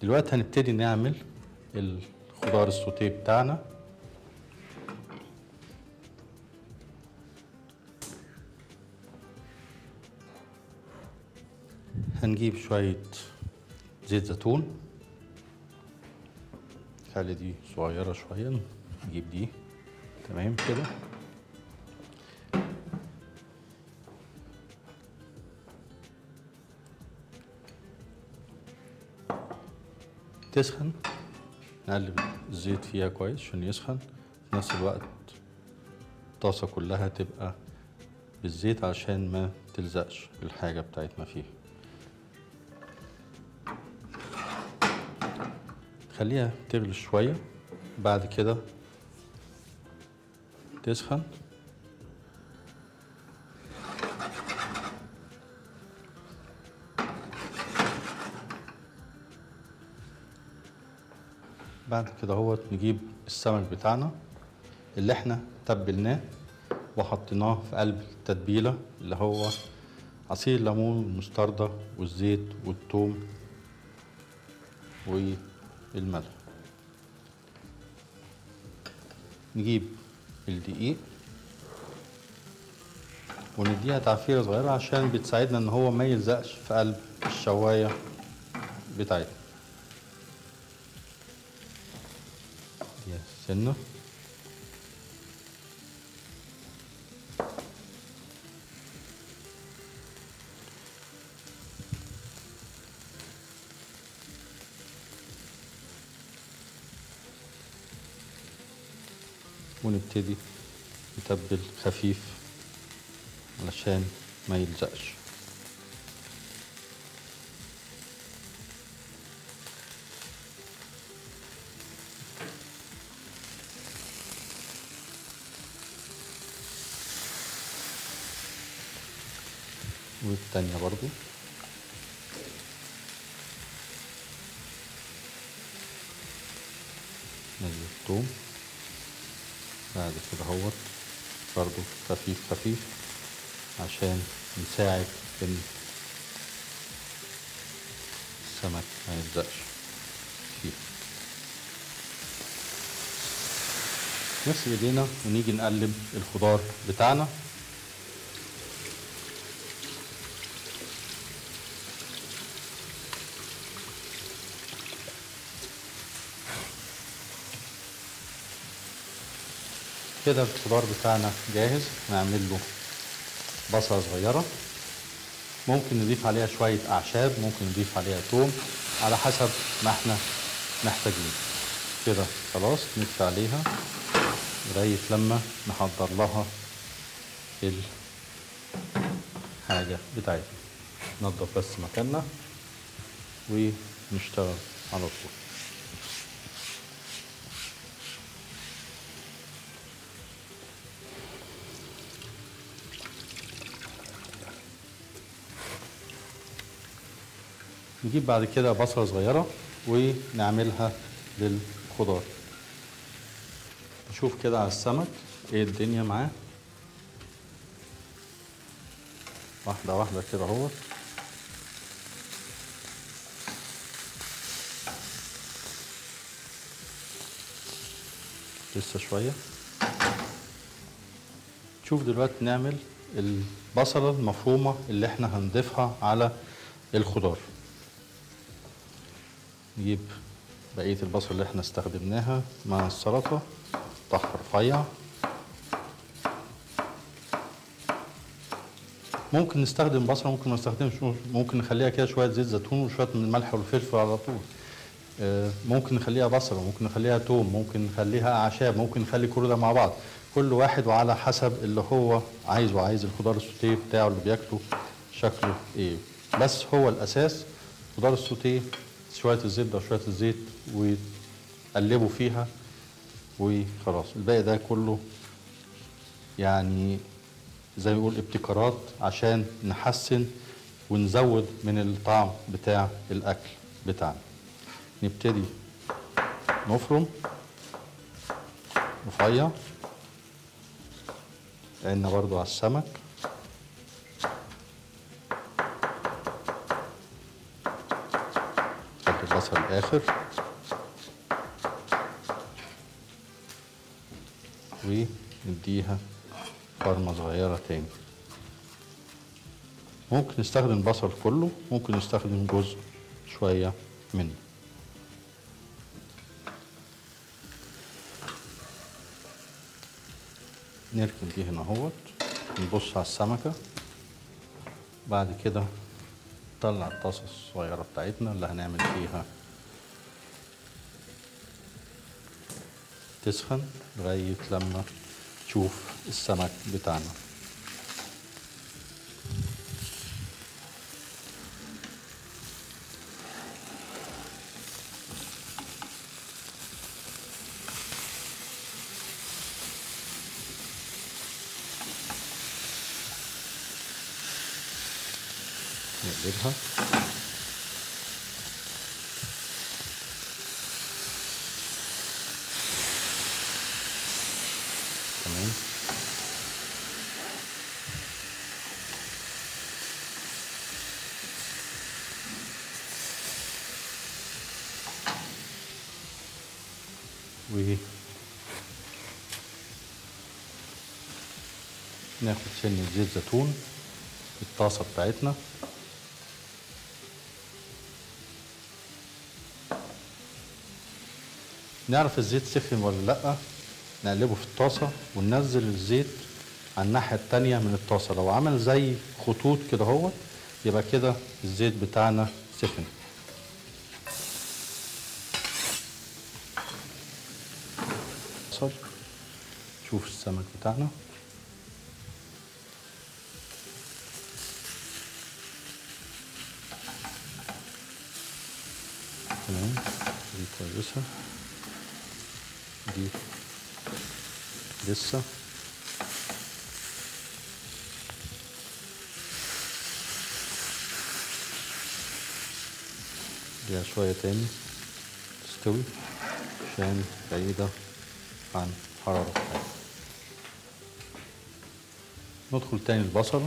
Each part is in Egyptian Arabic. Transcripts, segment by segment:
دلوقتي هنبتدي نعمل الخضار السوتيه بتاعنا هنجيب شوية زيت زيتون خلي دي صغيرة شوية نجيب دي تمام كده تسخن نقلب الزيت فيها كويس عشان يسخن في نفس الوقت الطاسة كلها تبقى بالزيت عشان ما تلزقش الحاجة بتاعتنا فيها خليها تغلي شوية بعد كده تسخن بعد كده هو نجيب السمك بتاعنا اللي احنا تبلناه وحطيناه في قلب التتبيلة اللي هو عصير الليمون والمستردة والزيت والثوم والملح نجيب الدقيق ونديها تعفيرة صغيرة عشان بتساعدنا ان هو ما يلزقش في قلب الشواية بتاعتنا يا سنة ونبتدي نتبل خفيف علشان ما يلزقش والتانية برضو نزل الثوم بعد كده اهوت برضو خفيف خفيف عشان نساعد ان السمك ما يلزقش فيه نغسل ايدينا ونيجي نقلب الخضار بتاعنا كده الخضار بتاعنا جاهز نعمل له بصلة صغيرة ممكن نضيف عليها شوية أعشاب ممكن نضيف عليها توم على حسب ما احنا محتاجين كده خلاص نطفي عليها لغاية لما نحضر لها الحاجة بتاعتنا ننضف بس مكاننا ونشتغل على طول نجيب بعد كده بصلة صغيرة ونعملها للخضار نشوف كده على السمك ايه الدنيا معاه واحدة واحدة كده اهوت لسه شوية شوف دلوقتي نعمل البصلة المفرومة اللي احنا هنضيفها على الخضار نجيب بقية البصل اللي احنا استخدمناها مع السلطة طح رفيع ممكن نستخدم بصلة ممكن ما نستخدمش ممكن نخليها كده شوية زيت زيتون وشوية من الملح والفلفل على طول آه، ممكن نخليها بصلة ممكن نخليها توم ممكن نخليها أعشاب ممكن نخلي كل ده مع بعض كل واحد وعلى حسب اللي هو عايزه عايز الخضار السوتيه بتاعه اللي بياكله شكله ايه بس هو الأساس خضار السوتيه شوية الزبدة وشوية الزيت وقلبوا فيها وخلاص الباقي ده كله يعني زي ما بيقول ابتكارات عشان نحسن ونزود من الطعم بتاع الأكل بتاعنا نبتدي نفرم رفيع عنا برضو على السمك البصل الاخر ونديها فرمة صغيرة تاني ممكن نستخدم البصل كله ممكن نستخدم جزء شوية منه نركن دي هنا اهوت نبص على السمكة بعد كده نطلع الطاسة الصغيرة بتاعتنا اللي هنعمل فيها تسخن لغاية لما تشوف السمك بتاعنا نقلبها تمام و ناخد سن زيت زيتون في الطاسة بتاعتنا نعرف الزيت سخن ولا لأ نقلبه في الطاسة وننزل الزيت على الناحية التانية من الطاسة لو عمل زي خطوط كده هو يبقى كده الزيت بتاعنا سخن بصل شوف السمك بتاعنا تمام دي كويسة دي لسه دي شوية تاني تستوي عشان بعيدة عن الحرارة بتاعتها ندخل تاني البصلة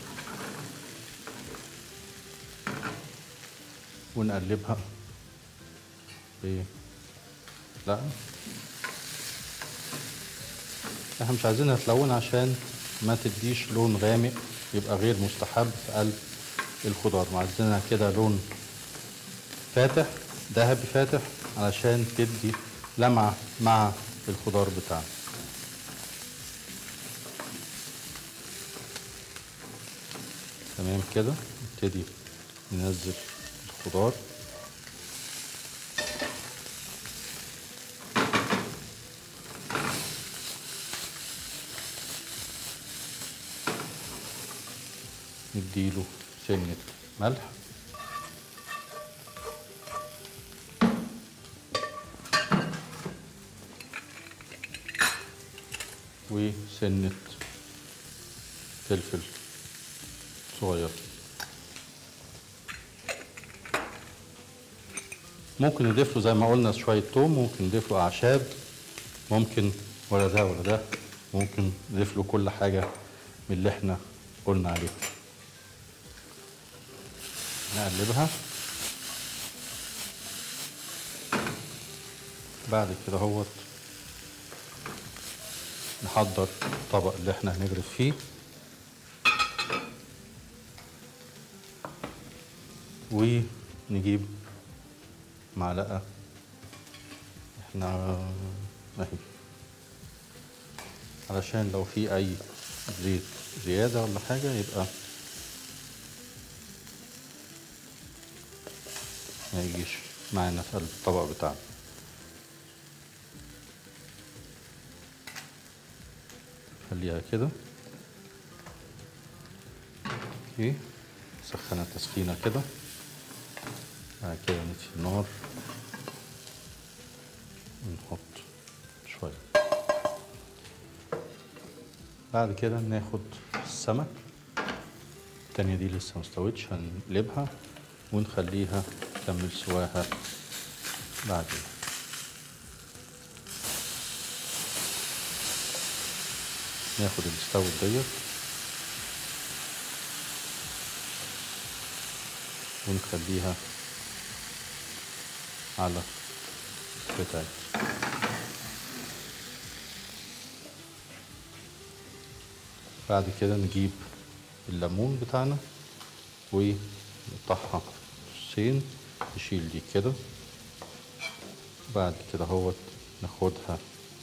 ونقلبها ب لا احنا مش عايزينها تلون عشان ما تديش لون غامق يبقى غير مستحب في قلب الخضار عايزينها كده لون فاتح ذهبي فاتح علشان تدي لمعة مع الخضار بتاعنا تمام كده نبتدي ننزل الخضار نديله سنة ملح وسنة فلفل صغير ممكن نضيف له زي ما قلنا شوية توم ممكن نضيف له أعشاب ممكن ولا ده ولا ده ممكن نضيف له كل حاجة من اللي احنا قلنا عليها نقلبها بعد كده هوت نحضر الطبق اللي احنا هنجرف فيه ونجيب معلقة احنا اهي علشان لو في اي زيت زيادة ولا حاجة يبقى ما يجيش معانا في الطبق بتاعنا خليها كده اوكي سخنها تسخينة كده بعد كده نطفي النار ونحط شوية بعد كده ناخد السمك التانية دي لسه مستوتش هنقلبها ونخليها تكمل سواها بعدين ناخد الاستوت ديت ونخليها على بتاعي بعد كده نجيب الليمون بتاعنا ونقطعها نصين نشيل دي كده بعد كده هوت ناخدها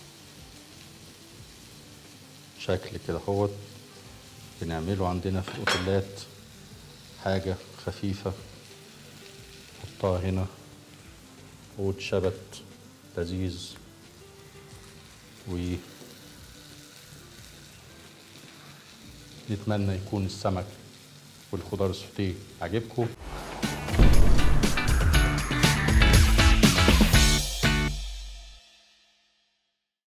شكل كده هوت بنعمله عندنا في الاوتيلات حاجة خفيفة نحطها هنا عود شبت لذيذ و نتمنى يكون السمك والخضار السوتيه عجبكم